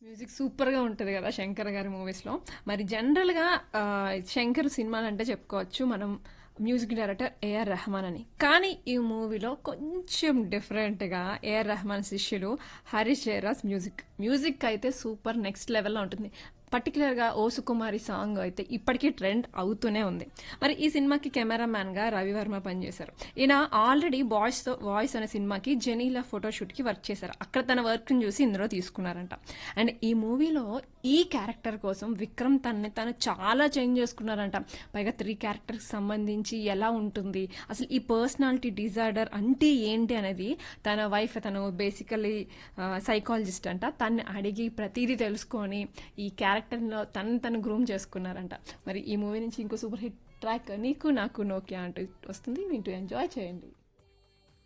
music సూపర్గా ఉంటుంది కదా శంకర్ గారి మూవీస్లో మరి జనరల్గా ఆ, శంకర్ సినిమాలు అంటే చెప్పుకోవచ్చు మనం మ్యూజిక్ డైరెక్టర్ ఏఆర్ రెహమాన్ అని కానీ ఈ మూవీలో కొంచెం డిఫరెంట్గా ఏఆర్ రెహమాన్ శిష్యులు హరీష్ జయరాజ్ మ్యూజిక్ మ్యూజిక్ అయితే సూపర్ నెక్స్ట్ లెవెల్లో ఉంటుంది పర్టికులర్గా ఓ సుకుమారి సాంగ్ అయితే ఇప్పటికీ ట్రెండ్ అవుతూనే ఉంది మరి ఈ సినిమాకి కెమెరామ్యాన్గా రవివర్మ పనిచేశారు ఈయన ఆల్రెడీ బాయ్స్ వాయిస్ అనే సినిమాకి జెనీలా ఫోటోషూట్కి వర్క్ చేశారు అక్కడ తన వర్క్ని చూసి ఇందులో తీసుకున్నారంట అండ్ ఈ మూవీలో ఈ క్యారెక్టర్ కోసం విక్రమ్ తనని తను చాలా చేంజ్ చేసుకున్నారంట పైగా త్రీ క్యారెక్టర్కి సంబంధించి ఎలా ఉంటుంది అసలు ఈ పర్సనాలిటీ డిజార్డర్ అంటే ఏంటి అనేది తన వైఫ్ తను బేసికలీ సైకాలజిస్ట్ అంట తన్ని అడిగి ప్రతిదీ తెలుసుకొని ఈ క్యారెక్టర్లో తను తను గ్రూమ్ చేసుకున్నారంట మరి ఈ మూవీ నుంచి ఇంకో సూపర్ హిట్ ట్రాక్ నీకు నాకు నోకియా అంటూ వస్తుంది వింటూ ఎంజాయ్ చేయండి